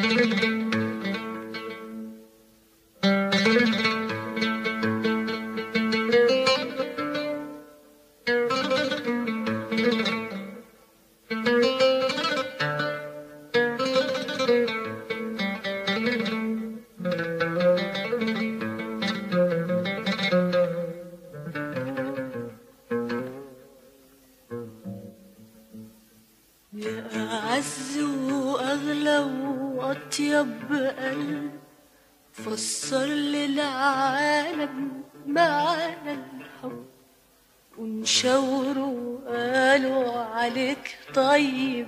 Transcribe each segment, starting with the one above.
يا أعز وأغلى وأطيب قلب فسر للعالم معنى الحب ونشاوروا قالوا عليك طيب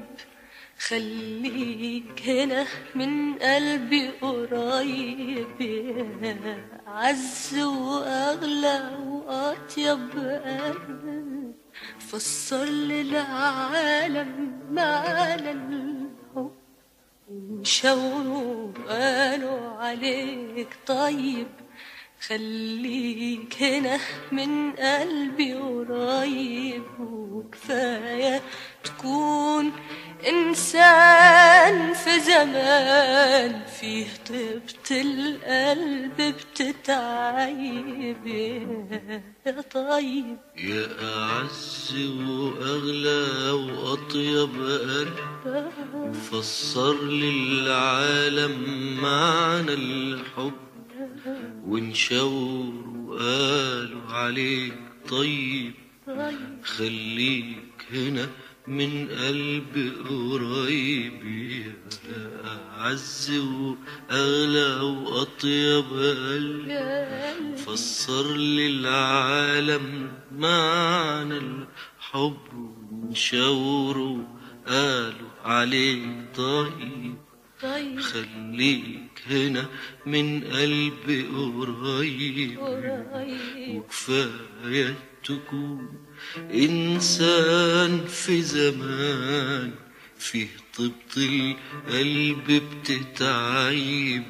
خليك هنا من قلبي قريب يا عز وأغلى وأطيب قلب فسر للعالم معنى الحب ونشاوروا قالوا عليك طيب خليك هنا من قلبي قريب وكفاية تكون إنسان في زمان فيه طيبة القلب بتتعيب يا طيب يا أعز وأغلى وأطيب قلب فسر للعالم معنى الحب ونشاور وقالوا عليك طيب طيب خليك هنا من قلب قريب يا أعز وأغلى وأطيب قلب يا قلبي فسر للعالم معنى الحب ونشاوروا قالوا عليك طيب طيب خليك هنا من قلب قريب قريب وكفاية تكون إنسان في زمان فيه طبط القلب بتتعيب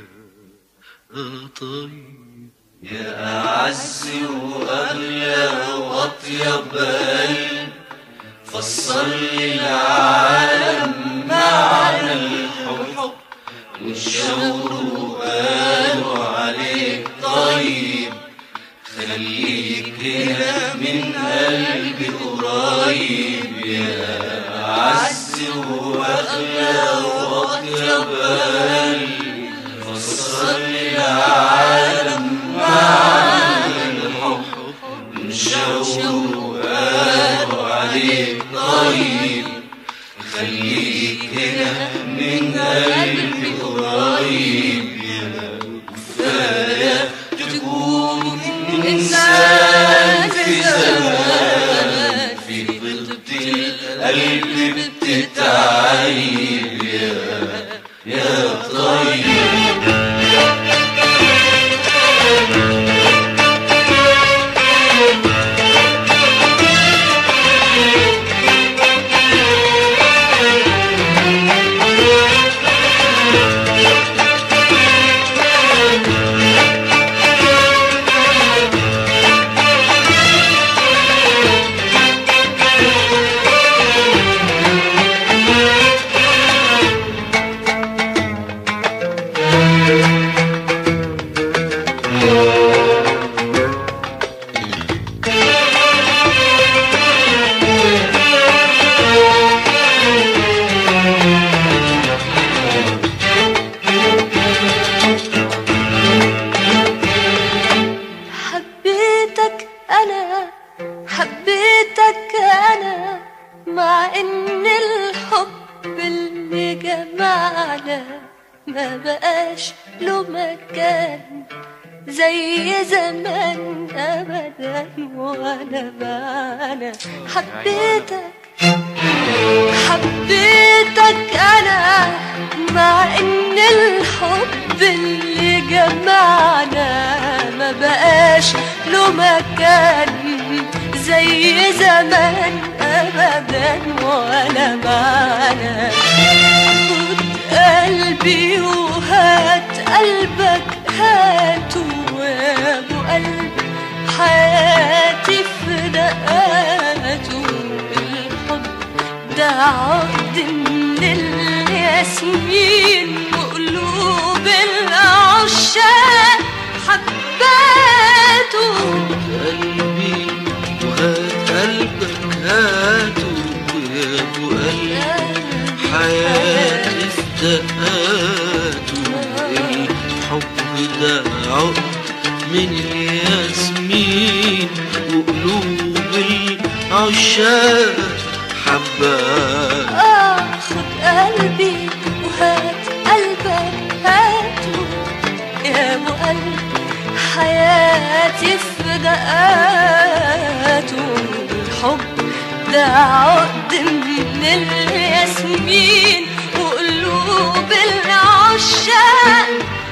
يا طيب يا أعز وأغلى وأطيب قلب فسر للعالم معنى الحب والشوق قالوا عليك طيب خليك هنا من قلبي قريب يا أعز وأغلى وأطيب قلب فسر للعالم معنى الحب والشوق قالوا عليك طيب خليك هنا من قلبي قريب يا كفاية تكون إنسان في زمان في ضد القلب بتتعيب يا يا طيب حبيتك أنا حبيتك أنا مع إن الحب اللي جمعنا ما بقاش له مكان زي زمان أبدا ولا معنا حبيتك حبيتك أنا مع إن الحب اللي جمعنا ما بقاش له مكان زي زمان أبدا ولا معنا خد قلبي وهات قلبك هاته وابو قلب حياتي في دقاته الحب ده عقد من الياسمين دقاته الحب ده عقد من الياسمين وقلوب العشاق حبات آه خد قلبي وهات قلبك هاته يا أبو قلب حياتي في دقاته الحب ده عقد من الياسمين وقلوب العشاق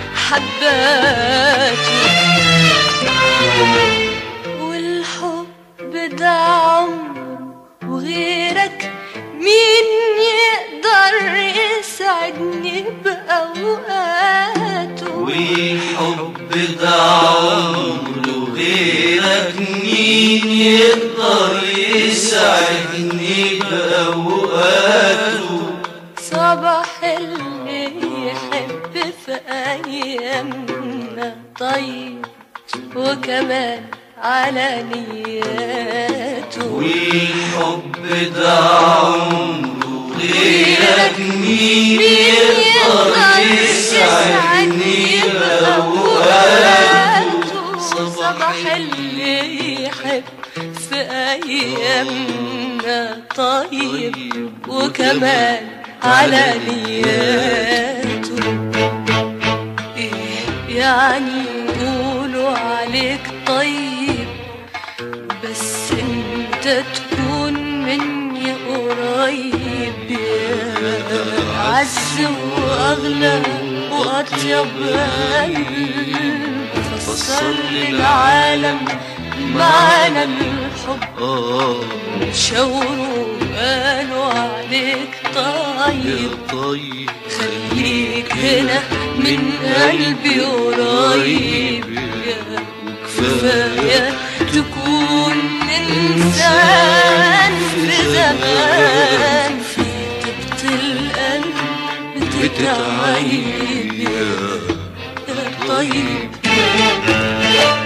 حباته والحب ده عمر وغيرك مين يقدر يسعدني بأوقاته والحب ده عمر غيرك مين يقدر يسعدني بأوقاته صباح اللي يحب في أيامنا طيب وكمان على نياته والحب ده عمره غيرك مين يقدر يسعدني بأوقاته صباح اللي يحب في أيامنا طيب وكمان على نياته إيه يعني يقولوا عليك طيب بس انت تكون مني قريب يا عز واغلى واطيب قلب فسر للعالم معنى الحب آه شاوروا قالوا عليك طيب طيب خليك هنا من قلبي قريب يا كفاية تكون إنسان في زمان في طيبة القلب بتتعيب يا طيب